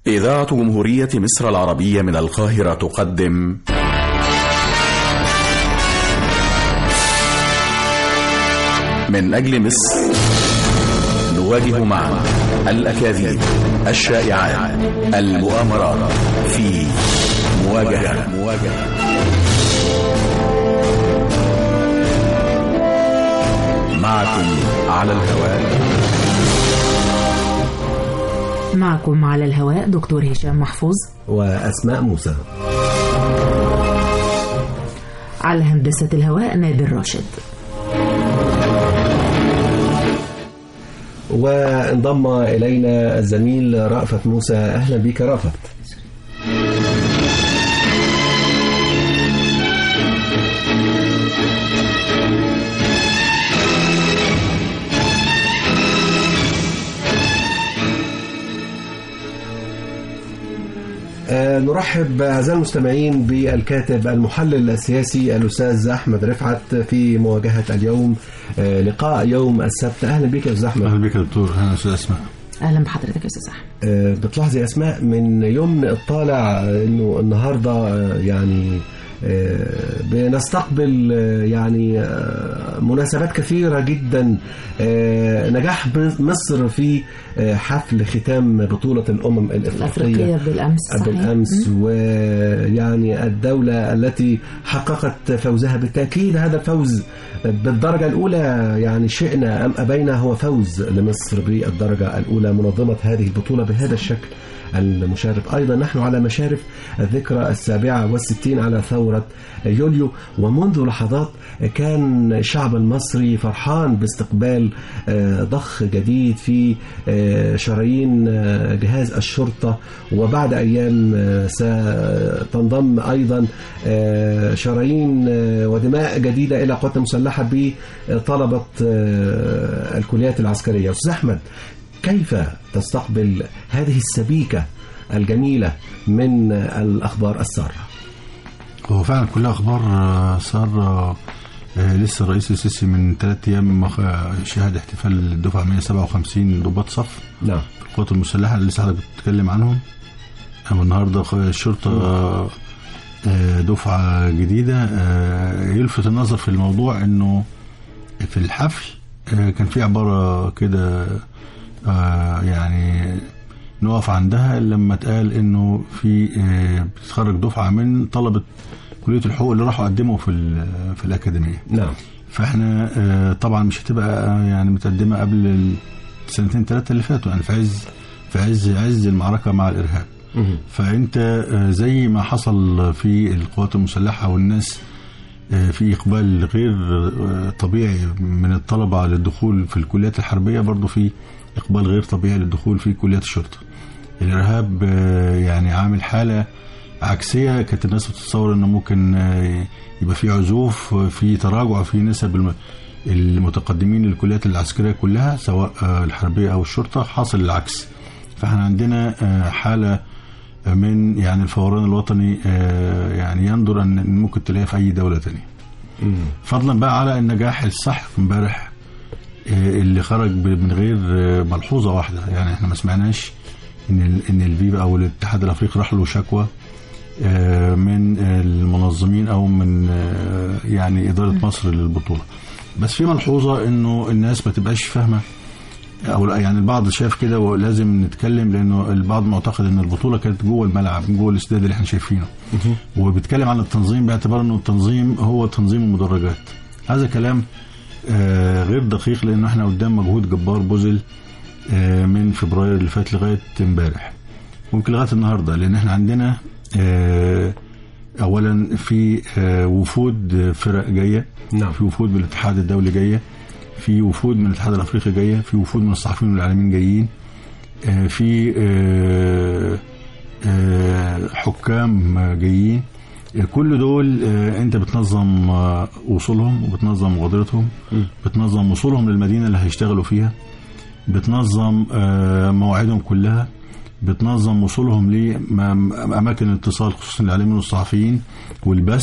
إذاعة جمهورية مصر العربية من القاهرة تقدم من أجل مصر نواجه معا الأكاذيب الشائعات المؤامرات في مواجهة مواجهة معكم على الهواء معكم على الهواء دكتور هشام محفوظ وأسماء موسى على هندسة الهواء نادر راشد وانضم إلينا الزميل رأفت موسى أهلا بك رأفت آه، نرحب أعزائي المستمعين بالكاتب المحلل السياسي الأستاذ أحمد رفعت في مواجهة اليوم آه، لقاء يوم السبت أهلا بك يا أستاذ أحمد اهلا بك يا دكتور اهلا استاذ اسماء أهلا بحضرتك يا أستاذ أحمد آه، بتلاحظي أسماء من يوم اطالع إنه النهاردة آه، يعني آه، بنستقبل آه، يعني آه، مناسبات كثيرة جدا آه، نجاح مصر في آه، حفل ختام بطولة الأمم الأفريقية الإفريقية بالأمس صحيح. بالأمس ويعني الدولة التي حققت فوزها بالتأكيد هذا الفوز بالدرجة الأولى يعني شئنا أم أبينا هو فوز لمصر بالدرجة الأولى منظمة هذه البطولة بهذا الشكل المشرف أيضا نحن على مشارف الذكرى السابعة والستين على ثورة يوليو ومنذ لحظات كان الشعب المصري فرحان باستقبال آه، ضخ جديد في آه، شرايين آه، جهاز الشرطة وبعد أيام آه، ستنضم أيضا آه، شرايين آه، ودماء جديدة إلى القوات المسلحة بطلبة آه، الكليات العسكرية أستاذ أحمد كيف تستقبل هذه السبيكة الجميلة من الأخبار السارة هو فعلا كلها اخبار آه، ساره آه، لسه الرئيس السيسي من ثلاث ايام مخ- شهد احتفال الدفعه 157 ضباط صف نعم في القوات المسلحه اللي لسه حضرتك بتتكلم عنهم اما النهارده خ- الشرطه آه، آه، دفعه جديده آه، يلفت النظر في الموضوع انه في الحفل آه، كان في عباره كده آه، يعني نقف عندها لما اتقال انه في آه، بتتخرج دفعه من طلبه كليه الحقوق اللي راحوا قدموا في ال- في الاكاديميه نعم فاحنا آه، طبعا مش هتبقى آه، يعني متقدمه قبل السنتين ثلاثه اللي فاتوا يعني في عز في عز عز المعركه مع الارهاب مهم. فانت آه، زي ما حصل في القوات المسلحه والناس آه، في اقبال غير آه، طبيعي من الطلبه للدخول في الكليات الحربيه برضو في اقبال غير طبيعي للدخول في كليات الشرطه الارهاب آه، يعني عامل حاله عكسيه كانت الناس بتتصور انه ممكن آه، يبقى في عزوف آه، في تراجع في نسب الم- المتقدمين للكليات العسكريه كلها سواء آه، الحربيه او الشرطه حاصل العكس فاحنا عندنا آه، حاله من يعني الفوران الوطني آه، يعني يندر ان إن ممكن تلاقيها في اي دوله تانية مم. فضلا بقى على النجاح السحق امبارح آه، اللي خرج ب- من غير آه، ملحوظه واحده يعني احنا ما سمعناش ان ال- ان الفيفا او الاتحاد الافريقي راح له شكوى آه، من المنظمين او من آه، يعني اداره مصر للبطوله بس في ملحوظه انه الناس ما تبقاش فاهمه او لا يعني البعض شاف كده ولازم نتكلم لانه البعض معتقد ان البطوله كانت جوه الملعب جوه الاستاد اللي احنا شايفينه وبيتكلم عن التنظيم باعتبار انه التنظيم هو تنظيم المدرجات هذا كلام آه، غير دقيق لانه احنا قدام مجهود جبار بذل آه، من فبراير اللي فات لغايه امبارح ممكن لغايه النهارده لان احنا عندنا آه، اولا في آه، وفود آه، فرق جايه نعم. في وفود من الاتحاد الدولي جايه في وفود من الاتحاد الافريقي جايه في وفود من الصحفيين والاعلاميين جايين آه، في آه، آه، حكام آه، جايين آه، كل دول آه، انت بتنظم آه، وصولهم وبتنظم مغادرتهم بتنظم وصولهم للمدينه اللي هيشتغلوا فيها بتنظم آه، مواعيدهم كلها بتنظم وصولهم لأماكن الاتصال خصوصا الإعلاميين والصحفيين والبث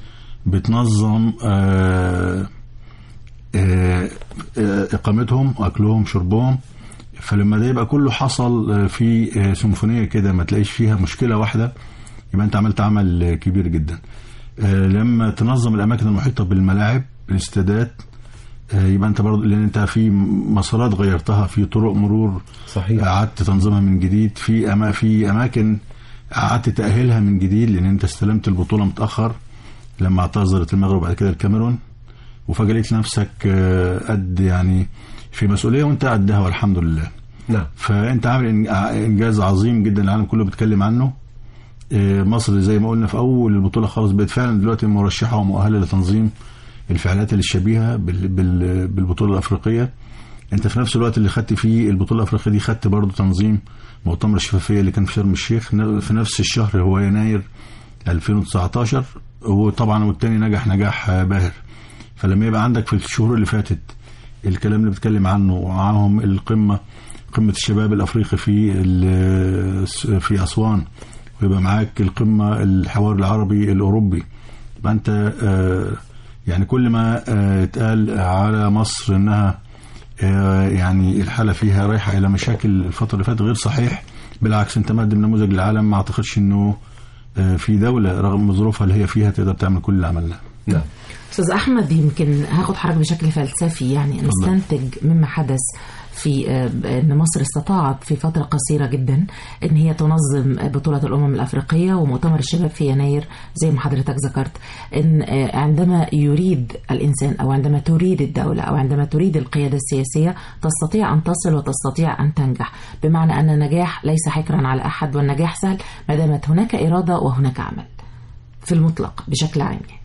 بتنظم آه، آه، آه، إقامتهم أكلهم شربهم فلما ده يبقى كله حصل آه، في آه، سيمفونيه كده ما تلاقيش فيها مشكله واحده يبقى انت عملت عمل آه، كبير جدا آه، لما تنظم الاماكن المحيطه بالملاعب الاستادات آه، يبقى انت برضه لان انت في مسارات غيرتها في طرق مرور صحيح قعدت تنظيمها من جديد في أما في اماكن قعدت تاهيلها من جديد لان انت استلمت البطوله متاخر لما اعتذرت المغرب وبعد كده الكاميرون وفجاه لقيت نفسك آه، قد يعني في مسؤوليه وانت قدها والحمد لله نعم فانت عامل إن- انجاز عظيم جدا العالم كله بيتكلم عنه آه، مصر زي ما قلنا في اول البطوله خالص بقت فعلا دلوقتي مرشحه ومؤهله لتنظيم الفعاليات الشبيهه بال- بال- بالبطوله الافريقيه انت في نفس الوقت اللي خدت فيه البطوله الافريقيه دي خدت برضه تنظيم مؤتمر الشفافيه اللي كان في شرم الشيخ ن- في نفس الشهر هو يناير 2019 وطبعا والتاني نجح نجاح آه، باهر فلما يبقى عندك في الشهور اللي فاتت الكلام اللي بتكلم عنه ومعاهم القمه قمه الشباب الافريقي في ال- في اسوان ويبقى معاك القمه الحوار العربي الاوروبي يبقى انت آه، يعني كل ما آه، اتقال على مصر انها آه، يعني الحاله فيها رايحه الى مشاكل الفتره اللي فاتت غير صحيح بالعكس انت مقدم نموذج للعالم ما اعتقدش انه آه، في دوله رغم ظروفها اللي هي فيها تقدر تعمل كل اللي عملناه نعم استاذ احمد يمكن هاخد حضرتك بشكل فلسفي يعني نستنتج مما حدث في آه، ان مصر استطاعت في فتره قصيره جدا ان هي تنظم بطوله الامم الافريقيه ومؤتمر الشباب في يناير زي ما حضرتك ذكرت ان آه، عندما يريد الانسان او عندما تريد الدوله او عندما تريد القياده السياسيه تستطيع ان تصل وتستطيع ان تنجح بمعنى ان النجاح ليس حكرا على احد والنجاح سهل ما دامت هناك اراده وهناك عمل في المطلق بشكل عام يعني.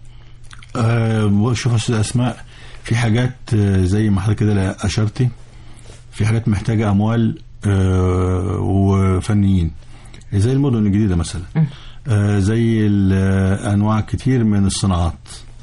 أه شوف يا استاذ اسماء في حاجات آه، زي ما حضرتك كده اشرتي في حاجات محتاجه اموال أه وفنيين زي المدن الجديده مثلا أه زي ال- آه، انواع كتير من الصناعات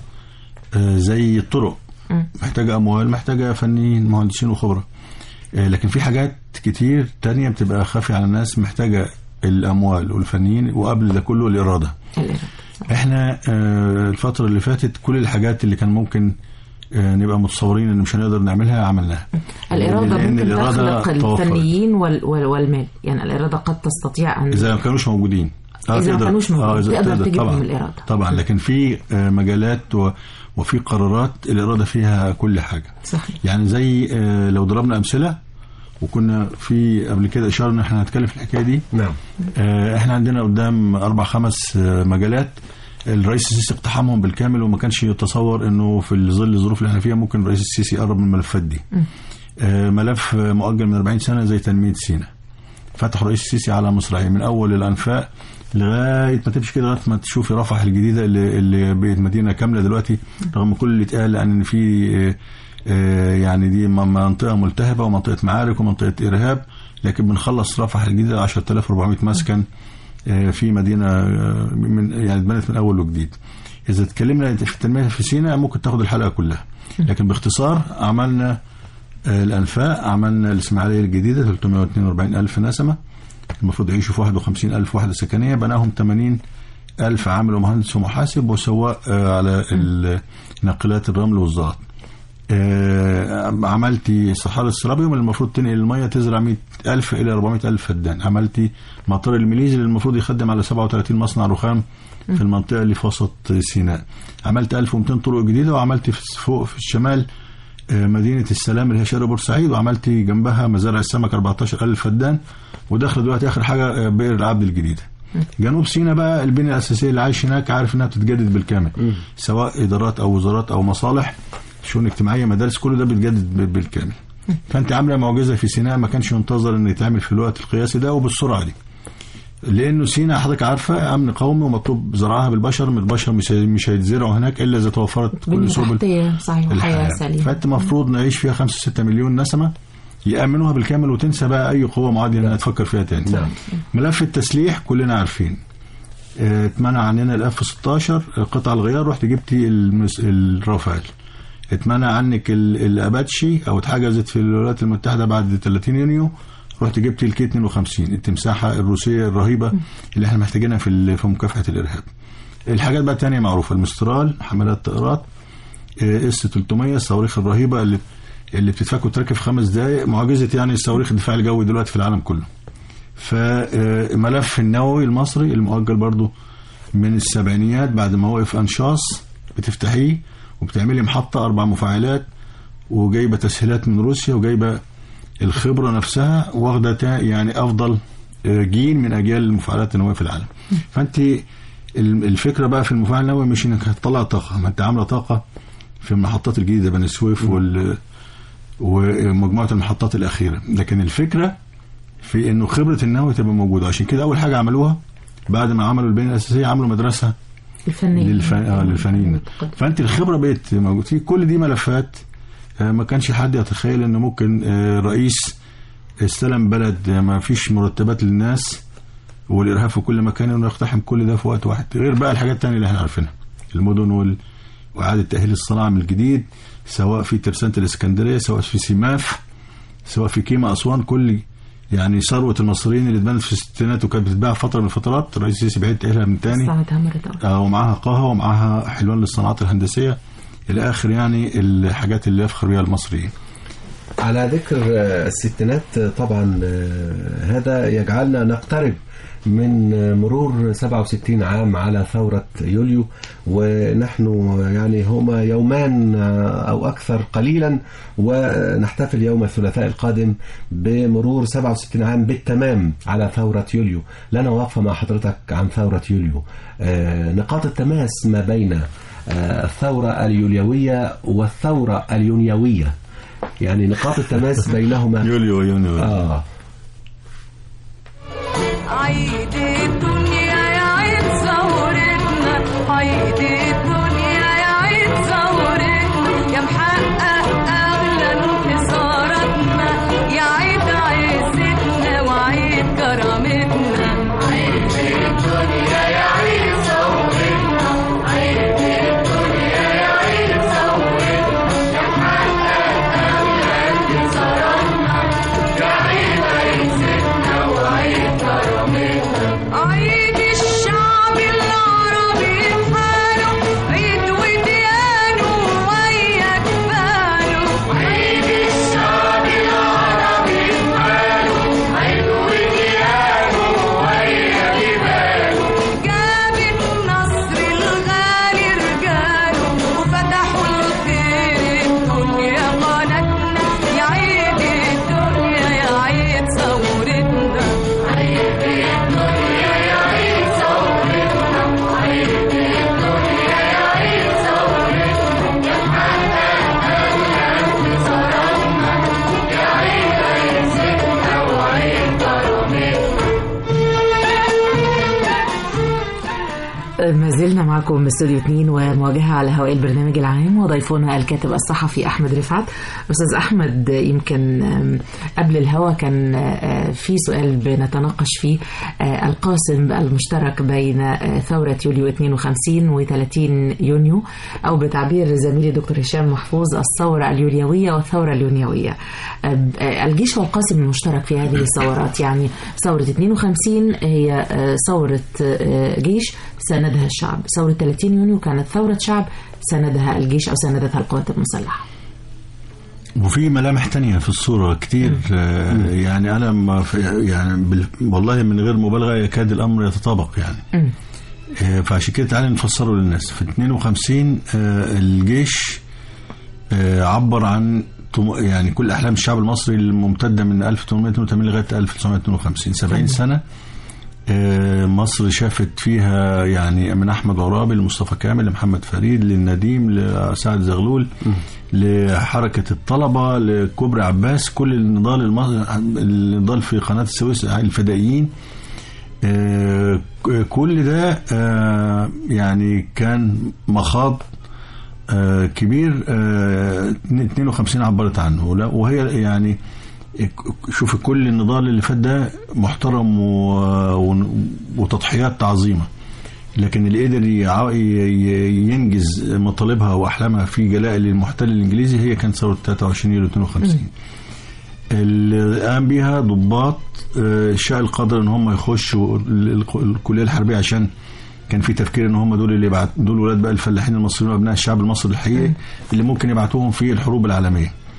أه زي الطرق محتاجه اموال محتاجه فنيين مهندسين وخبره أه لكن في حاجات كتير تانية بتبقى خافية على الناس محتاجة الأموال والفنيين وقبل ده كله الإرادة الإرادة. احنا آه، الفترة اللي فاتت كل الحاجات اللي كان ممكن آه، نبقى متصورين ان مش هنقدر نعملها عملناها الإرادة لأن ممكن الإرادة تخلق توفرت. الفنيين وال وال والمال يعني الإرادة قد تستطيع أن اذا ما كانوش موجودين إذا ما تقدر- كانوش موجودين، إذا تقدر تجيبهم طبعا الإرادة. طبعا لكن في آه، مجالات و- وفي قرارات الإرادة فيها كل حاجة صحيح يعني زي آه، لو ضربنا أمثلة وكنا في قبل كده إشارة إن إحنا هنتكلم في الحكاية دي نعم آه، احنا عندنا قدام اربع خمس آه، مجالات الرئيس السيسي اقتحمهم بالكامل وما كانش يتصور انه في ظل الظروف اللي احنا فيها ممكن الرئيس السيسي يقرب من الملفات دي. آه، ملف آه، مؤجل من 40 سنه زي تنميه سيناء. فتح الرئيس السيسي على مصراعيه من اول الانفاق لغايه ما تمشي كده لغايه ما تشوفي رفح الجديده اللي, اللي بقت مدينه كامله دلوقتي رغم كل اللي اتقال عن ان في آه، آه، يعني دي م- منطقه ملتهبه ومنطقه معارك ومنطقه ارهاب لكن بنخلص رفح الجديده 10400 مسكن آه، في مدينه آه، من يعني اتبنت من اول وجديد. اذا اتكلمنا في التنميه في سيناء ممكن تاخد الحلقه كلها لكن باختصار عملنا آه، الانفاق عملنا الاسماعيليه الجديده 342 الف نسمه المفروض يعيشوا في 51 الف وحده سكنيه بناهم 80 ألف عامل ومهندس ومحاسب وسواق آه، على ال- ناقلات الرمل والزلط آه، عملتي صحاري السرابيوم اللي المفروض تنقل المية تزرع 100 ألف إلى 400 ألف فدان عملتي مطار الميليزي اللي المفروض يخدم على 37 مصنع رخام في المنطقة اللي في وسط سيناء عملت 1200 طرق جديدة وعملت في- فوق في الشمال آه، مدينة السلام اللي هي شارع بورسعيد وعملت جنبها مزارع السمك 14 ألف فدان وداخل دلوقتي آخر حاجة آه، بئر العبد الجديدة جنوب سيناء بقى البنية الأساسية اللي عايش هناك عارف إنها بتتجدد بالكامل سواء إدارات أو وزارات أو مصالح شؤون اجتماعية مدارس كل ده بيتجدد ب- بالكامل فأنت عاملة معجزة في سيناء ما كانش ينتظر إن يتعمل في الوقت القياسي ده وبالسرعة دي لانه سينا حضرتك عارفه امن قومي ومطلوب زراعها بالبشر من البشر مش مش هيتزرعوا هناك الا اذا توفرت بنية كل سبل تحتية صحيح وحياة الحياه سليمة فانت المفروض نعيش فيها 5 6 مليون نسمه يامنوها بالكامل وتنسى بقى اي قوه معاديه انها تفكر فيها تاني نعم. ملف التسليح كلنا عارفين اه، اتمنع عننا الاف 16 قطع الغيار رحت جبتي المس... الرافال اتمنع عنك ال- الاباتشي او اتحجزت في الولايات المتحده بعد 30 يونيو رحت جبت الكي 52 التمساحه الروسيه الرهيبه اللي احنا محتاجينها في ال- في مكافحه الارهاب. الحاجات بقى التانية معروفه المسترال حملات طائرات اس 300 الصواريخ الرهيبه اللي اللي بتتفك وتركب في خمس دقائق معجزه يعني الصواريخ الدفاع الجوي دلوقتي في العالم كله فملف النووي المصري المؤجل برضو من السبعينيات بعد ما وقف انشاص بتفتحيه وبتعملي محطه اربع مفاعلات وجايبه تسهيلات من روسيا وجايبه الخبره نفسها واخده تا- يعني افضل آه، جيل من اجيال المفاعلات النوويه في العالم فانت ال- الفكره بقى في المفاعل النووي مش انك هتطلع طاقه ما انت عامله طاقه في المحطات الجديده بني سويف وال ومجموعه المحطات الاخيره لكن الفكره في انه خبره النووي تبقى موجوده عشان كده اول حاجه عملوها بعد ما عملوا البنيه الاساسيه عملوا مدرسه الفنية للف... آه للفنانين فانت الخبره بقت موجود في كل دي ملفات آه، ما كانش حد يتخيل ان ممكن آه، رئيس استلم بلد آه، ما فيش مرتبات للناس والارهاب في كل مكان انه يقتحم كل ده في وقت واحد غير بقى الحاجات التانية اللي احنا عارفينها المدن وال... واعاده تاهيل الصناعه من الجديد سواء في ترسانه الاسكندريه سواء في سيماف سواء في كيما اسوان كل يعني ثروه المصريين اللي اتبنت في الستينات وكانت بتتباع فتره من الفترات الرئيس السيسي بعيد تاهيلها من تاني ساعتها مرت آه، ومعاها قهوة ومعاها حلوان للصناعات الهندسية إلى آخر يعني الحاجات اللي يفخر بها المصريين على ذكر آه، الستينات آه، طبعا آه، هذا يجعلنا نقترب من آه، مرور 67 عام على ثورة يوليو ونحن آه، يعني هما يومان آه، أو أكثر قليلا ونحتفل يوم الثلاثاء القادم بمرور 67 عام بالتمام على ثورة يوليو لنا وقفة مع حضرتك عن ثورة يوليو آه، نقاط التماس ما بين آه، الثورة اليوليوية والثورة اليونيوية يعني نقاط التماس بينهما يوليو يونيو آه عيد الدنيا يا عيد ثورتنا عيد الدنيا يا عيد ثورتنا يا محقق أغلى انتصاراتنا يا عيد عزتنا وعيد كرامتنا عيد الدنيا يا عيد ثورتنا عيد الدنيا يا عيد ثورتنا يا محقق أغلى انتصاراتنا يا عيد عزتنا وعيد كرامتنا عيد الشعب العربي بحاله عيد وديانه ويا جباله عيد الشعب العربي بحاله عيد وديانه ويا جباله جاب النصر الغالي رجاله وفتحوا الخير الدنيا قناتنا يا عيد الدنيا يا عيد ثورتنا عيد الدنيا يا عيد ثورتنا عيد الدنيا يا عيد ثورتنا يا محقق أغلى انتصاراتنا يا عيد عزتنا وعيد كرامتنا ما زلنا معكم باستوديو 2 ومواجهة على هواء البرنامج العام وضيفنا الكاتب الصحفي أحمد رفعت أستاذ أحمد يمكن آم، قبل الهوا كان آه، في سؤال بنتناقش فيه آه، القاسم المشترك بين آه، ثورة يوليو 52 و 30 يونيو أو بتعبير زميلي دكتور هشام محفوظ الثورة اليوليوية والثورة اليونيوية آه، آه، الجيش هو القاسم المشترك في هذه الثورات يعني ثورة 52 هي آه، ثورة آه، جيش ساندها الشعب ثورة 30 يونيو كانت ثورة شعب ساندها الجيش أو ساندتها القوات المسلحة وفي ملامح تانية في الصورة كتير آه، يعني أنا ما في يعني بال- والله من غير مبالغة يكاد الأمر يتطابق يعني مم. آه، فعشان كده تعالى نفسره للناس في 52 آه، الجيش آه، عبر عن طم- يعني كل احلام الشعب المصري الممتده من 1882 لغايه 1952 70 سنه آه، مصر شافت فيها يعني من احمد عرابي لمصطفى كامل لمحمد فريد للنديم لسعد زغلول لحركه الطلبه لكوبري عباس كل النضال المصري النضال في قناه السويس الفدائيين آه، كل ده آه، يعني كان مخاض آه، كبير آه، 52 عبرت عنه ولا- وهي يعني شوف كل النضال اللي فات ده محترم و- و- وتضحيات عظيمه لكن اللي قدر يع- ي- ينجز مطالبها واحلامها في جلاء المحتل الانجليزي هي كانت ثوره 23 يوليو 52 اللي قام بيها ضباط آه، شاء القدر ان هم يخشوا ال- ال- الكليه الحربيه عشان كان في تفكير ان هم دول اللي يبعت دول ولاد بقى الفلاحين المصريين وابناء الشعب المصري الحقيقي اللي ممكن يبعتوهم في الحروب العالميه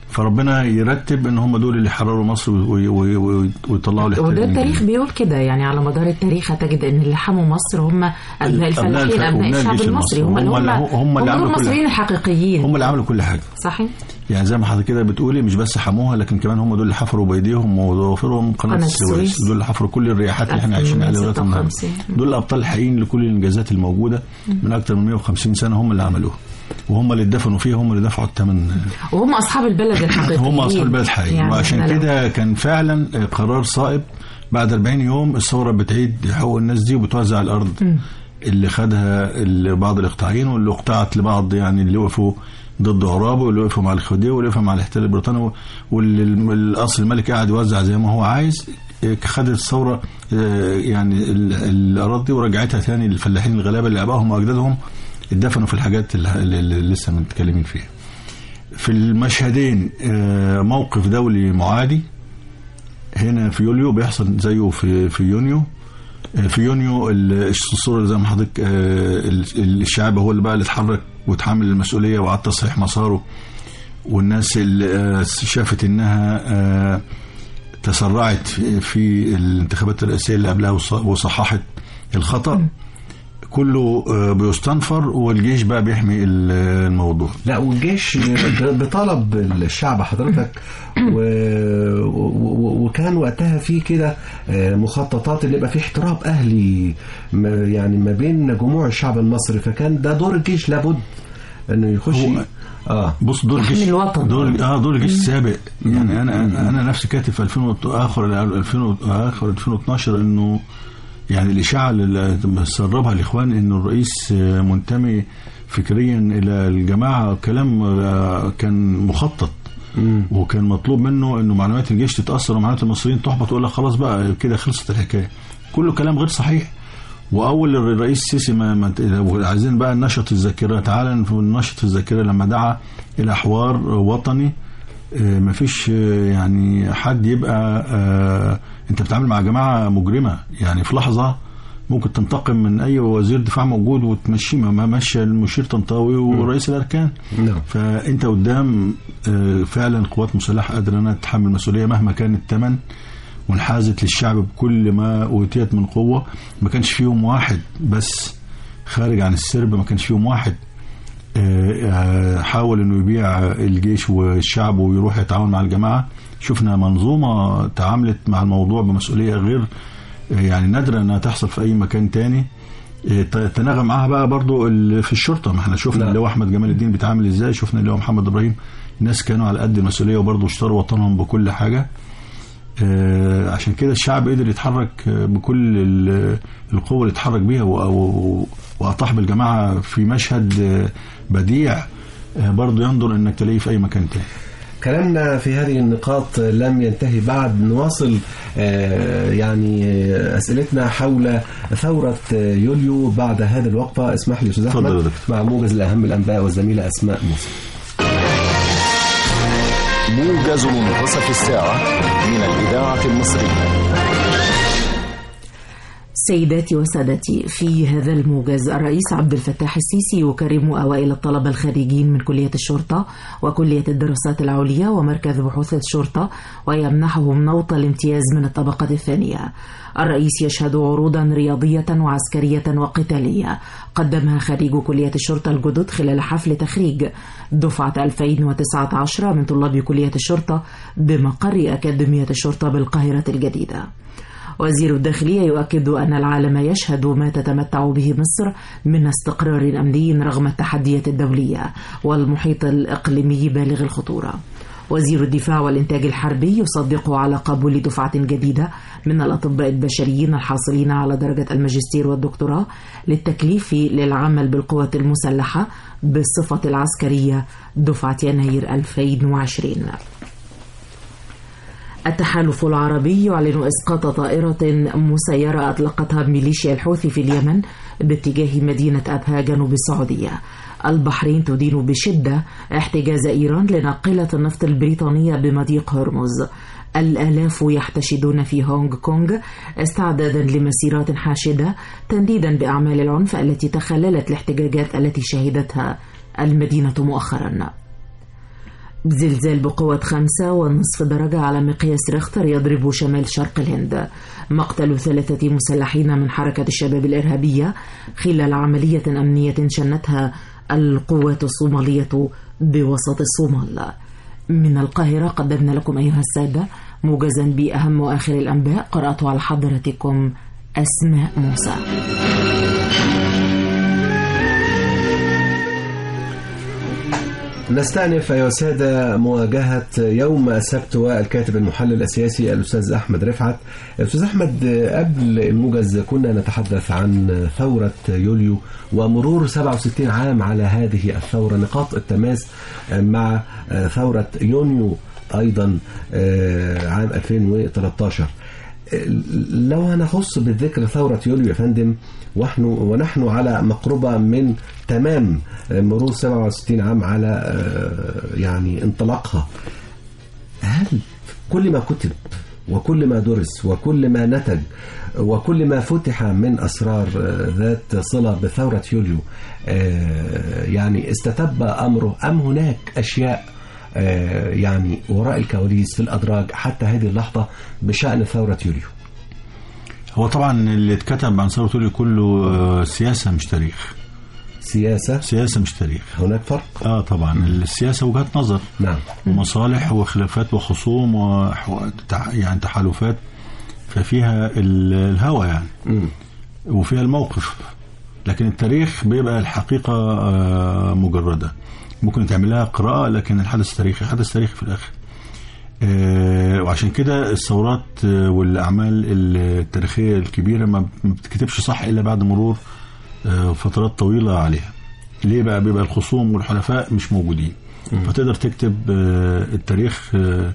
فربنا يرتب ان هم دول اللي يحرروا مصر وي- وي- وي- ويطلعوا الاحتلال وده من التاريخ جديد. بيقول كده يعني على مدار التاريخ هتجد ان اللي حموا مصر هم ابناء الفلاحين الف- ابناء وأبناء الشعب الجيش المصري هم المصري. اللي هم هم اللي- هم اللي هم عملوا كل المصريين الحقيقيين هم اللي عملوا كل حاجه صحيح يعني زي ما حضرتك كده بتقولي مش بس حموها لكن كمان هم دول اللي حفروا بايديهم وضوافرهم قناه قناة السويس السويس. دول اللي حفروا كل الرياحات اللي احنا عايشين عليها لغايه النهارده 1856. دول الابطال الحقيقيين لكل الانجازات الموجوده من اكثر من 150 سنه هم اللي عملوها وهم اللي اتدفنوا فيها هم اللي دفعوا الثمن وهم اصحاب البلد الحقيقيين هم اصحاب البلد حقيقي يعني وعشان إحنا لو- كده كان فعلا قرار صائب بعد 40 يوم الثوره بتعيد حقوق الناس دي وبتوزع الارض اللي خدها ال- بعض الاقطاعيين واللي اقتعت لبعض يعني اللي وقفوا ضد عرابه واللي وقفوا مع الخديوي واللي وقفوا مع الاحتلال البريطاني والقصر الملكي قاعد يوزع زي ما هو عايز خدت الثوره آه، يعني ال- الاراضي ورجعتها تاني للفلاحين الغلابه اللي ابائهم واجدادهم اتدفنوا في الحاجات اللي, اللي لسه متكلمين فيها. في المشهدين آه، موقف دولي معادي هنا في يوليو بيحصل زيه في في يونيو آه، في يونيو ال- الصورة اللي زي ما حضرتك آه، ال- ال- الشعب هو اللي بقى اللي اتحرك وتحمل المسؤولية وعاد تصحيح مساره والناس اللي آه، شافت انها آه، تسرعت في- في الانتخابات الرئاسية اللي قبلها وص- وصححت الخطأ كله آه، بيستنفر والجيش بقى بيحمي ال- الموضوع لا والجيش بطلب الشعب حضرتك و... و... وكان وقتها في كده آه، مخططات اللي يبقى في احتراب اهلي ما يعني ما بين جموع الشعب المصري فكان ده دور الجيش لابد انه يخش هو- اه بص دور يحمي الجيش الوطن. دور اه دور الجيش سابق يعني انا انا نفسي كاتب في 2000 وت- اخر 2000 اخر 2012 انه يعني الاشاعه اللي سربها الاخوان انه الرئيس آه، منتمي فكريا الى الجماعه كلام آه، كان مخطط وكان مطلوب منه انه معلومات الجيش تتاثر ومعلومات المصريين تحبط ويقول لك خلاص بقى كده خلصت الحكايه كله كلام غير صحيح واول الرئيس السيسي ما, ما لو عايزين بقى نشط الذاكره تعالى نشط الذاكره لما دعا الى حوار وطني آه، مفيش آه، يعني حد يبقى آه، انت بتتعامل مع جماعه مجرمه يعني في لحظه ممكن تنتقم من اي وزير دفاع موجود وتمشيه ما مشى المشير طنطاوي ورئيس الاركان نعم. فانت قدام آه، فعلا قوات مسلحه قادره انها تتحمل مسؤوليه مهما كان الثمن وانحازت للشعب بكل ما اوتيت من قوه ما كانش فيهم واحد بس خارج عن السرب ما كانش فيهم واحد آه، آه، حاول انه يبيع الجيش والشعب ويروح يتعاون مع الجماعه شفنا منظومه تعاملت مع الموضوع بمسؤوليه غير آه، يعني نادره انها تحصل في اي مكان تاني آه، ت- تناغم معاها بقى برضو ال- في الشرطه ما احنا شفنا نعم. اللي هو احمد جمال الدين بيتعامل ازاي شفنا اللي هو محمد ابراهيم الناس كانوا على قد المسؤوليه وبرضو اشتروا وطنهم بكل حاجه آه، عشان كده الشعب قدر يتحرك آه، بكل ال- القوة اللي اتحرك بيها و- و- وأطاح بالجماعة في مشهد آه، بديع آه، برضه ينظر انك تلاقيه في اي مكان تاني كلامنا في هذه النقاط لم ينتهي بعد نواصل آه، يعني آه، أسئلتنا حول ثورة آه، يوليو بعد هذه الوقفة اسمح لي أستاذ اتفضل يا أحمد دكتور. مع موجز لأهم الأنباء والزميلة أسماء موسى موجز منتصف الساعة من الإذاعة المصرية سيداتي وسادتي في هذا الموجز الرئيس عبد الفتاح السيسي يكرم أوائل الطلبة الخارجين من كلية الشرطة وكلية الدراسات العليا ومركز بحوث الشرطة ويمنحهم نوط الامتياز من الطبقة الثانية الرئيس يشهد عروضا رياضية وعسكرية وقتالية قدمها خريج كلية الشرطة الجدد خلال حفل تخريج دفعة 2019 من طلاب كلية الشرطة بمقر أكاديمية الشرطة بالقاهرة الجديدة وزير الداخلية يؤكد أن العالم يشهد ما تتمتع به مصر من استقرار أمني رغم التحديات الدولية والمحيط الإقليمي بالغ الخطورة وزير الدفاع والإنتاج الحربي يصدق على قبول دفعة جديدة من الأطباء البشريين الحاصلين على درجة الماجستير والدكتوراه للتكليف للعمل بالقوات المسلحة بالصفة العسكرية دفعة يناير 2020 التحالف العربي يعلن اسقاط طائره مسيره اطلقتها ميليشيا الحوثي في اليمن باتجاه مدينه ابها جنوب السعوديه. البحرين تدين بشده احتجاز ايران لناقله النفط البريطانيه بمضيق هرمز. الالاف يحتشدون في هونغ كونغ استعدادا لمسيرات حاشده تنديدا باعمال العنف التي تخللت الاحتجاجات التي شهدتها المدينه مؤخرا. زلزال بقوة خمسة ونصف درجة على مقياس ريختر يضرب شمال شرق الهند مقتل ثلاثة مسلحين من حركة الشباب الإرهابية خلال عملية أمنية شنتها القوات الصومالية بوسط الصومال من القاهرة قدمنا لكم أيها السادة موجزا بأهم وآخر الأنباء قرأت على حضرتكم أسماء موسى نستأنف أيها السادة مواجهة يوم السبت والكاتب المحلل السياسي الأستاذ أحمد رفعت أستاذ أحمد قبل الموجز كنا نتحدث عن ثورة يوليو ومرور 67 عام على هذه الثورة نقاط التماس مع ثورة يونيو أيضا عام 2013 لو هنخص بالذكر ثورة يوليو يا فندم ونحن ونحن على مقربة من تمام مرور 67 عام على يعني انطلاقها هل كل ما كتب وكل ما درس وكل ما نتج وكل ما فتح من أسرار ذات صلة بثورة يوليو يعني استتب أمره أم هناك أشياء يعني وراء الكواليس في الأدراج حتى هذه اللحظة بشأن ثورة يوليو هو طبعا اللي اتكتب عن ثورة يوليو كله سياسة مش تاريخ سياسة سياسة مش تاريخ هناك فرق اه طبعا السياسة وجهات نظر نعم ومصالح وخلافات وخصوم و يعني تحالفات ففيها الهوى يعني مم. وفيها الموقف لكن التاريخ بيبقى الحقيقة مجردة ممكن تعمل لها قراءة لكن الحدث تاريخي حدث تاريخي في الآخر آه وعشان كده الثورات والأعمال التاريخية الكبيرة ما بتكتبش صح إلا بعد مرور آه فترات طويلة عليها ليه بقى بيبقى الخصوم والحلفاء مش موجودين فتقدر تكتب آه التاريخ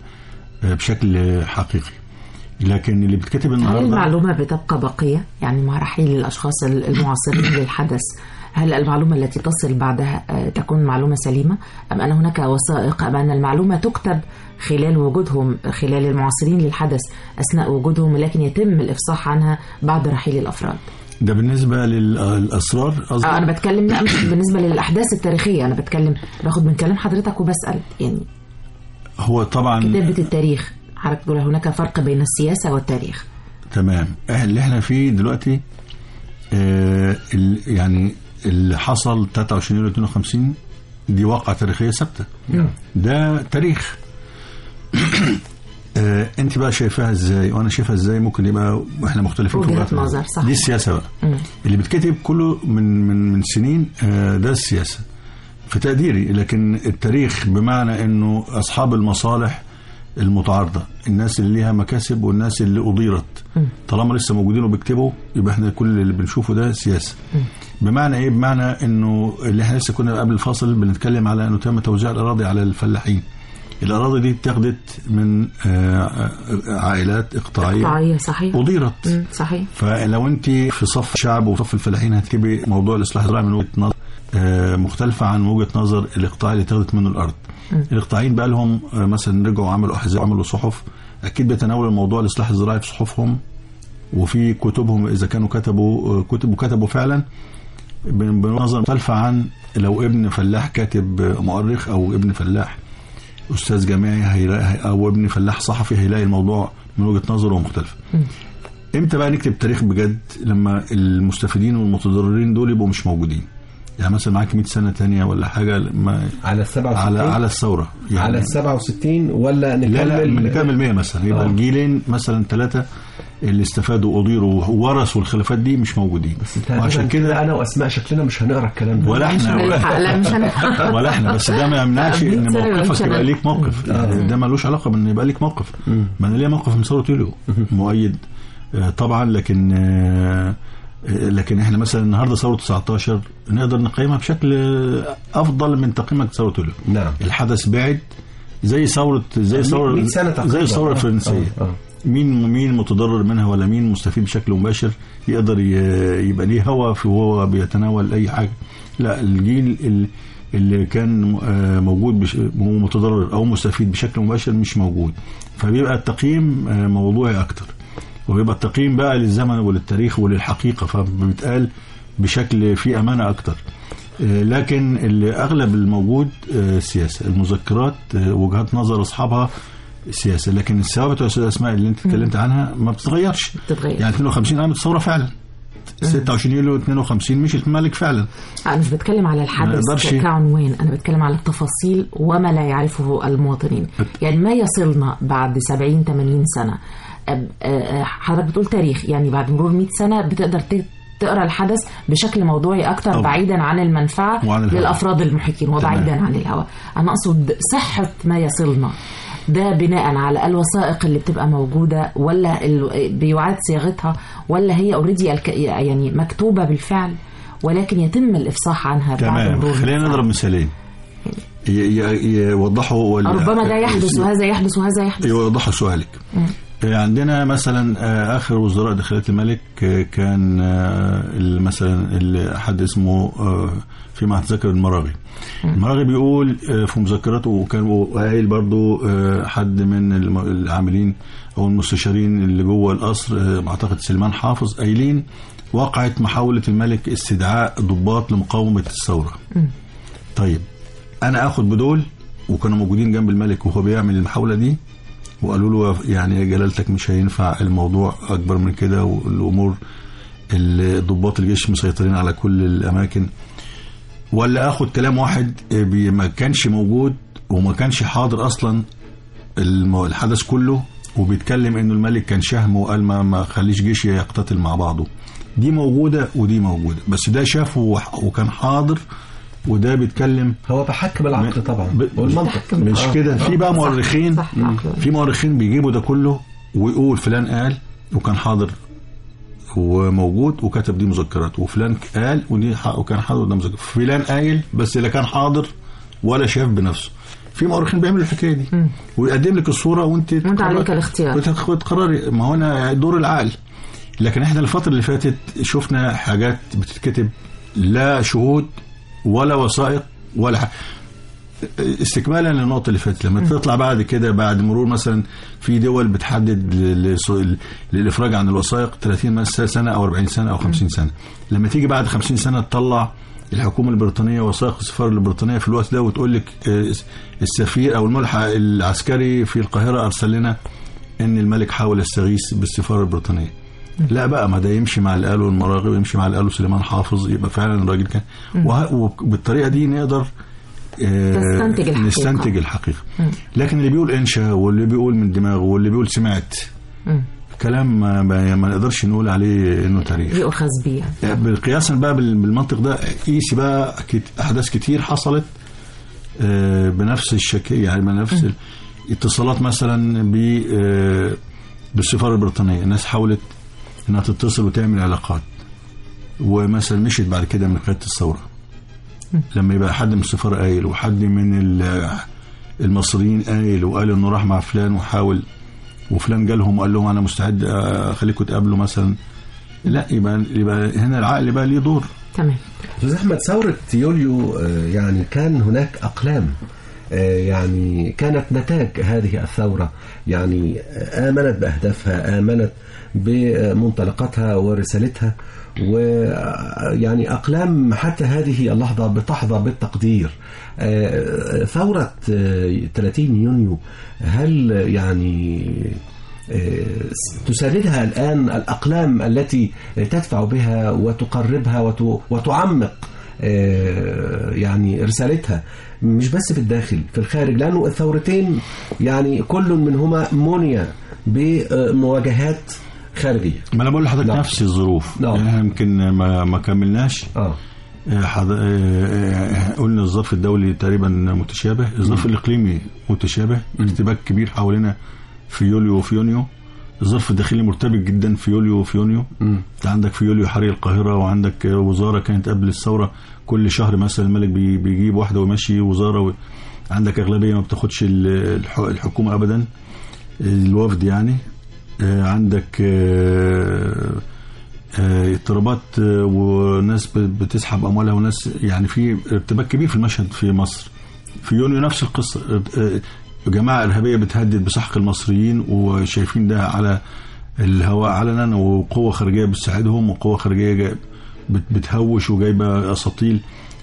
بشكل حقيقي لكن اللي بتكتب هل النهارده المعلومة بتبقى باقية يعني مع رحيل الأشخاص المعاصرين للحدث هل المعلومة التي تصل بعدها آه، تكون معلومة سليمة أم أن هناك وثائق أم أن المعلومة تكتب خلال وجودهم خلال المعاصرين للحدث أثناء وجودهم ولكن يتم الإفصاح عنها بعد رحيل الأفراد ده بالنسبة للأسرار قصدي آه، أنا بتكلم لا مش بالنسبة للأحداث التاريخية أنا بتكلم باخد من كلام حضرتك وبسأل يعني هو طبعا كتابة التاريخ حضرتك تقول هناك فرق بين السياسة والتاريخ تمام اللي احنا فيه دلوقتي آه ال- يعني اللي حصل 23 يوليو 52 دي واقعة تاريخية ثابتة ده تاريخ آه انت بقى شايفاها ازاي وانا شايفها ازاي ممكن يبقى احنا مختلفين في وجهة وجهات نظر، صح. دي السياسة بقى مم. اللي بتكتب كله من من من سنين آه ده السياسة في تقديري لكن التاريخ بمعنى انه اصحاب المصالح المتعارضه الناس اللي ليها مكاسب والناس اللي اضيرت طالما لسه موجودين وبيكتبوا يبقى احنا كل اللي بنشوفه ده سياسه بمعنى ايه بمعنى انه اللي احنا لسه كنا قبل الفاصل بنتكلم على انه تم توزيع الاراضي على الفلاحين الاراضي دي اتاخدت من آه، آه، عائلات اقطاعيه طبيعية صحيح اضيرت مم، صحيح فلو انت في صف الشعب وصف الفلاحين هتكتبي موضوع الاصلاح الزراعي من وجهه نظر آه، مختلفه عن وجهه نظر الاقطاع اللي اتاخدت منه الارض الاقطاعيين بقى لهم آه، مثلا رجعوا عملوا احزاب وعملوا صحف اكيد بيتناولوا الموضوع الاصلاح الزراعي في صحفهم وفي كتبهم اذا كانوا كتبوا آه، كتب وكتبوا فعلا بن- بنظر مختلفه عن لو ابن فلاح كاتب آه، مؤرخ او ابن فلاح استاذ جامعي هيلاقي او ابن فلاح صحفي هيلاقي الموضوع من وجهه نظره مختلفه امتى بقى نكتب تاريخ بجد لما المستفيدين والمتضررين دول يبقوا مش موجودين يعني مثلا معاك 100 سنه تانية ولا حاجه لما على ال 67 على على الثوره يعني على ال 67 ولا نكمل لا لا نكمل 100 مثلا يبقى آه. الجيلين مثلا ثلاثه اللي استفادوا واضيروا وورثوا الخلافات دي مش موجودين وعشان كده انا واسماء شكلنا مش هنقرا الكلام ده ولا مش هنلحق احنا لا مش هنلحق ولا احنا بس ده ما يمنعش آه، ان مية سنة موقفك مش يبقى هنلحق. ليك موقف يعني ده ملوش علاقه بان يبقى ليك موقف ما انا ليا موقف من ثوره يوليو مؤيد آه، طبعا لكن آه، آه، لكن احنا مثلا النهارده ثوره 19 نقدر نقيمها بشكل آه، افضل من تقييمك ثوره يوليو نعم الحدث بعد زي ثوره زي ثوره 100 سنة تقريبا. زي الثوره آه، الفرنسيه آه، آه. مين مين متضرر منها ولا مين مستفيد بشكل مباشر يقدر ي- يبقى ليه هوى في وهو بيتناول اي حاجه لا الجيل ال- اللي كان آه، موجود بش- هو متضرر او مستفيد بشكل مباشر مش موجود فبيبقى التقييم آه، موضوعي اكتر وبيبقى التقييم بقى للزمن وللتاريخ وللحقيقه فبيتقال بشكل فيه امانه اكتر آه، لكن اللي اغلب الموجود آه، سياسه المذكرات آه، وجهات نظر اصحابها سياسه لكن الثوابت يا استاذ اسماء اللي انت اتكلمت عنها ما بتتغيرش بتتغير. يعني 52 قامت الثوره فعلا 26 يوليو 52 مشي الملك فعلا انا مش بتكلم على ما الحدث يقدرش. كعنوان انا بتكلم على التفاصيل وما لا يعرفه المواطنين يعني ما يصلنا بعد 70 80 سنه أب- أ- أ- حضرتك بتقول تاريخ يعني بعد مرور 100 سنه بتقدر ت- تقرا الحدث بشكل موضوعي اكتر طبعا. بعيدا عن المنفعه وعن الهوى. للافراد المحيطين وبعيدا عن الهوى انا اقصد صحه ما يصلنا ده بناء على الوثائق اللي بتبقى موجوده ولا ال- بيعاد صياغتها ولا هي اوريدي يعني مكتوبه بالفعل ولكن يتم الافصاح عنها بعد تمام مرور خلينا الساعة. نضرب مثالين ي- ي- يوضحوا ولا- ربما ده يحدث وهذا يحدث وهذا يحدث يوضحوا سؤالك عندنا مثلا آه، اخر وزراء داخليه الملك آه، كان آه، ال- مثلا ال- حد اسمه آه، فيما اتذكر المراغي المراغي بيقول آه، في مذكراته وكان قايل برضو آه، حد من الم- العاملين او المستشارين اللي جوه القصر آه، اعتقد سلمان حافظ قايلين وقعت محاوله الملك استدعاء ضباط لمقاومه الثوره طيب انا اخد بدول وكانوا موجودين جنب الملك وهو بيعمل المحاوله دي وقالوا له يعني يا جلالتك مش هينفع الموضوع اكبر من كده والامور الضباط الجيش مسيطرين على كل الاماكن ولا اخد كلام واحد بي- ما كانش موجود وما كانش حاضر اصلا الم- الحدث كله وبيتكلم انه الملك كان شهم وقال ما ما خليش جيشي يقتتل مع بعضه دي موجوده ودي موجوده بس ده شافه وح- وكان حاضر وده بيتكلم هو بحكم العقل طبعا ب- والمنطق بحكم مش آه. كده في بقى صح، مؤرخين صح، العقل. في مؤرخين بيجيبوا ده كله ويقول فلان قال وكان حاضر وموجود وكتب دي مذكرات وفلان قال ودي ح- وكان حاضر وده مذكرات فلان قايل بس لا كان حاضر ولا شاف بنفسه في مؤرخين بيعملوا الحكايه دي ويقدم لك الصوره وانت وانت عليك تقرر- الاختيار. وتاخد قرار ما هو انا دور العقل لكن احنا الفتره اللي فاتت شفنا حاجات بتتكتب لا شهود ولا وثائق ولا حاجة. استكمالا للنقطه اللي فاتت لما تطلع بعد كده بعد مرور مثلا في دول بتحدد ل- ل- للافراج عن الوثائق 30 مثلا سنه او 40 سنه او 50 سنه لما تيجي بعد 50 سنه تطلع الحكومه البريطانيه وثائق السفاره البريطانيه في الوقت ده وتقول لك آه، السفير او الملحق العسكري في القاهره ارسل لنا ان الملك حاول يستغيث بالسفاره البريطانيه لا بقى ما ده يمشي مع اللي قاله المراغي ويمشي مع اللي قاله سليمان حافظ يبقى فعلا الراجل كان وه- وبالطريقه دي نقدر آه، تستنتج الحقيقة. نستنتج الحقيقه لكن اللي بيقول انشا واللي بيقول من دماغه واللي بيقول سمعت مم. كلام ما, ما ما نقدرش نقول عليه انه تاريخ يؤخذ بيه بالقياسا بقى بال- بالمنطق ده قيسي بقى كت- احداث كتير حصلت آه، بنفس الشكل يعني بنفس ال- اتصالات مثلا ب آه، بالسفاره البريطانيه الناس حاولت انها تتصل وتعمل علاقات ومثلا مشيت بعد كده من قياده الثوره لما يبقى حد من السفاره قايل وحد من ال- المصريين قايل وقال انه راح مع فلان وحاول وفلان جالهم وقال لهم انا مستعد اخليكم تقابلوا مثلا لا يبقى يبقى هنا العقل بقى ليه دور تمام استاذ احمد ثوره يوليو آه، يعني كان هناك اقلام آه، يعني كانت نتاج هذه الثوره يعني آه، امنت باهدافها امنت بمنطلقاتها ورسالتها ويعني اقلام حتى هذه اللحظه بتحظى بالتقدير آه، ثوره آه، 30 يونيو هل يعني تساندها الآن الأقلام التي تدفع بها وتقربها وت- وتعمق آه، يعني رسالتها مش بس في الداخل في الخارج لأنه الثورتين يعني كل منهما مني بمواجهات خارجية ما انا بقول لحضرتك نعم. نفس الظروف نعم. يعني احنا يمكن ما ما كملناش اه آه، حض... آه، آه، قلنا الظرف الدولي تقريبا متشابه الظرف الاقليمي متشابه ارتباك كبير حوالينا في يوليو وفي يونيو الظرف الداخلي مرتبك جدا في يوليو وفي يونيو انت عندك في يوليو حريق القاهره وعندك آه، وزاره كانت قبل الثوره كل شهر مثلا الملك بي- بيجيب واحده ويمشي وزاره و... عندك اغلبيه ما بتاخدش ال- الح... الحكومه ابدا الوفد يعني آه، عندك آه، آه، اضطرابات آه، وناس ب- بتسحب اموالها وناس يعني في ارتباك كبير في المشهد في مصر في يونيو نفس القصه آه، جماعه ارهابيه بتهدد بسحق المصريين وشايفين ده على الهواء علنا وقوه خارجيه بتساعدهم وقوه خارجيه جاي- بت- بتهوش وجايبه اساطيل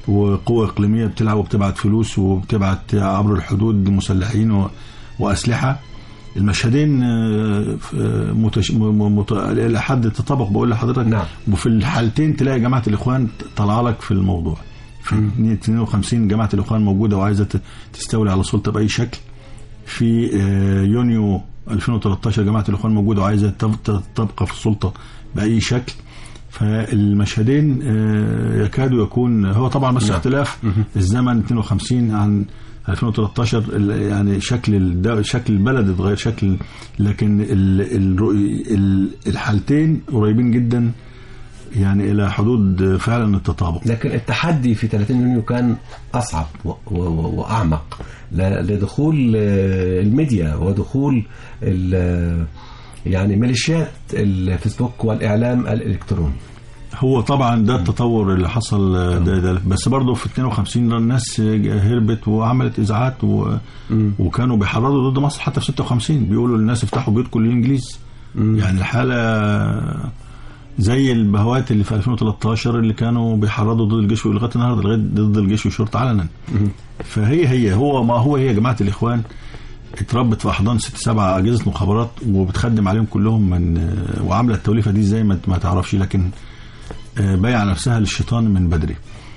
وقوة إقليمية بتلعب وبتبعت فلوس وبتبعت عبر الحدود مسلحين و- وأسلحة المشهدين آه، ف- آه، متش... م- م- مت... إلى حد التطابق بقول لحضرتك نعم. وفي الحالتين تلاقي جماعة الإخوان طالعة لك في الموضوع في 52 جماعة الإخوان موجودة وعايزة ت- تستولي على السلطة بأي شكل في آه، يونيو 2013 جماعة الإخوان موجودة وعايزة تب- ت- تبقى في السلطة بأي شكل فالمشهدين آه، يكادوا يكون هو طبعا بس نعم. اختلاف الزمن 52 عن 2013 ال- يعني شكل الد- شكل البلد اتغير شكل لكن ال- الرؤي- ال- الحالتين قريبين جدا يعني الى حدود فعلا التطابق لكن التحدي في 30 يونيو كان أصعب و- و- و- وأعمق ل- لدخول آه، الميديا ودخول ال- يعني ميليشيات الفيسبوك والإعلام الإلكتروني هو طبعا ده التطور اللي حصل ده, ده بس برضه في 52 ده الناس هربت وعملت اذاعات و... وكانوا بيحرضوا ضد مصر حتى في 56 بيقولوا للناس افتحوا بيوتكم للانجليز يعني الحاله زي البهوات اللي في 2013 اللي كانوا بيحرضوا ضد الجيش لغايه النهارده لغايه ضد الجيش والشرطه علنا فهي هي هو ما هو هي جماعه الاخوان اتربت في احضان ست سبع اجهزه مخابرات وبتخدم عليهم كلهم من وعامله التوليفه دي ازاي ما ما تعرفش لكن آه، بايع نفسها للشيطان من بدري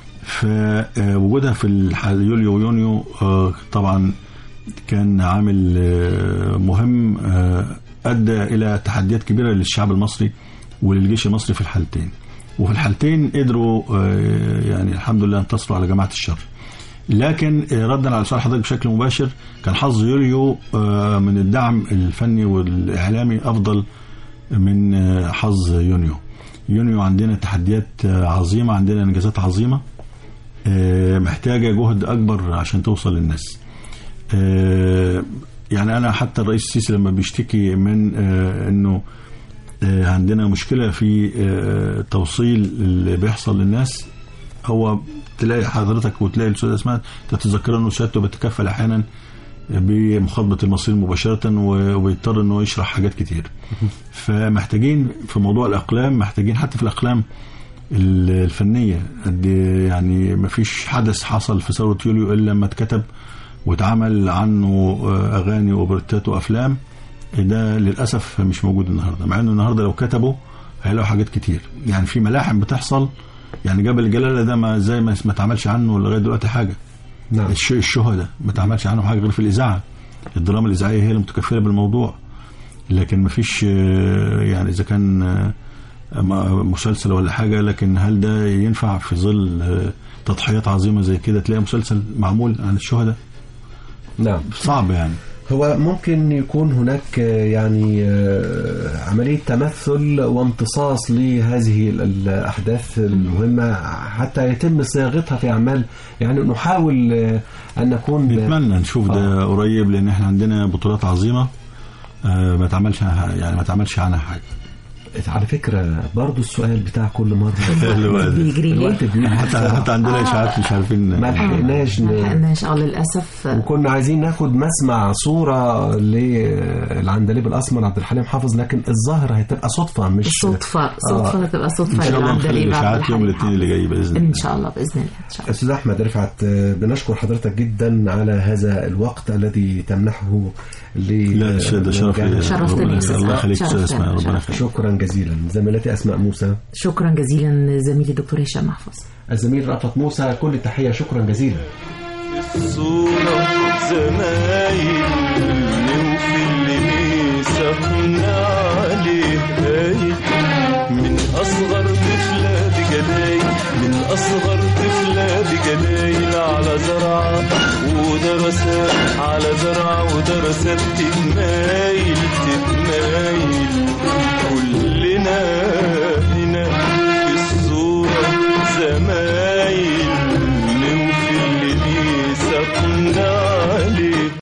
فوجودها في الحال يوليو ويونيو آه، طبعا كان عامل آه، مهم آه، ادى الى تحديات كبيره للشعب المصري وللجيش المصري في الحالتين وفي الحالتين قدروا آه، يعني الحمد لله انتصروا على جماعه الشر لكن آه، ردا على سؤال حضرتك بشكل مباشر كان حظ يوليو آه، من الدعم الفني والاعلامي افضل من آه، حظ يونيو يونيو عندنا تحديات آه، عظيمه عندنا انجازات عظيمه آه، محتاجه جهد اكبر عشان توصل للناس آه، يعني انا حتى الرئيس السيسي لما بيشتكي من آه، انه آه، عندنا مشكله في آه، توصيل اللي بيحصل للناس هو تلاقي حضرتك وتلاقي الاستاذ اسماء تتذكر انه سيادته بيتكفل احيانا بمخاطبه المصريين مباشره و- وبيضطر انه يشرح حاجات كتير فمحتاجين في موضوع الاقلام محتاجين حتى في الاقلام ال- الفنيه قد يعني ما فيش حدث حصل في ثوره يوليو الا لما اتكتب واتعمل عنه آه، اغاني واوبرتات وافلام ده للاسف مش موجود النهارده مع انه النهارده لو كتبوا هيلاقوا حاجات كتير يعني في ملاحم بتحصل يعني جبل الجلاله ده ما زي ما ما اتعملش عنه لغايه دلوقتي حاجه نعم الش- الشهداء ما اتعملش عنهم حاجه غير في الاذاعه الدراما الاذاعيه هي اللي متكفله بالموضوع لكن ما فيش آه، يعني اذا كان آه، م- مسلسل ولا حاجه لكن هل ده ينفع في ظل آه، تضحيات عظيمه زي كده تلاقي مسلسل معمول عن الشهداء نعم صعب يعني هو ممكن يكون هناك آه، يعني آه، عملية تمثل وامتصاص لهذه ال- الأحداث المهمة حتى يتم صياغتها في أعمال يعني نحاول آه، أن نكون نتمنى نشوف ده قريب لان احنا عندنا بطولات عظيمه آه، ما تعملش عنها يعني ما تعملش عنها حاجه على فكرة برضو السؤال بتاع كل مرة بيجري ليه الوقت بيجري حتى حتى عندنا اشاعات مش عارفين ما لحقناش ن- لحقناش اه للاسف وكنا عايزين ناخد مسمع صورة للعندليب الأسمر عبد الحليم حافظ لكن الظاهر هتبقى صدفة مش صدفة صدفة هتبقى صدفة ان شاء الله نخلي للعندليب عبد الاشاعات يوم الحليم الاثنين اللي جاي باذن الله ان شاء الله باذن الله ان شاء الله أستاذ أحمد رفعت آه، بنشكر حضرتك جدا على هذا الوقت الذي تمنحه ل لا ده ده شرف لي. شرفتني ربنا- يا أستاذ الله يخليك شرفتني. استاذ اسماء ربنا شرفتني. يخليك شكرا جزيلا زميلتي أسماء موسى شكرا جزيلا زميلي الدكتور هشام محفوظ الزميل رأفت موسى كل التحية شكرا جزيلا الصورة زمايل وفي اللي بيسخنا عليه هايل من أصغر طفلة بجلايل من أصغر طفلة بجلايل على زرعة ودرسات على زرعة ودرسات تتمايل تتمايل كلنا هنا في الصورة زمان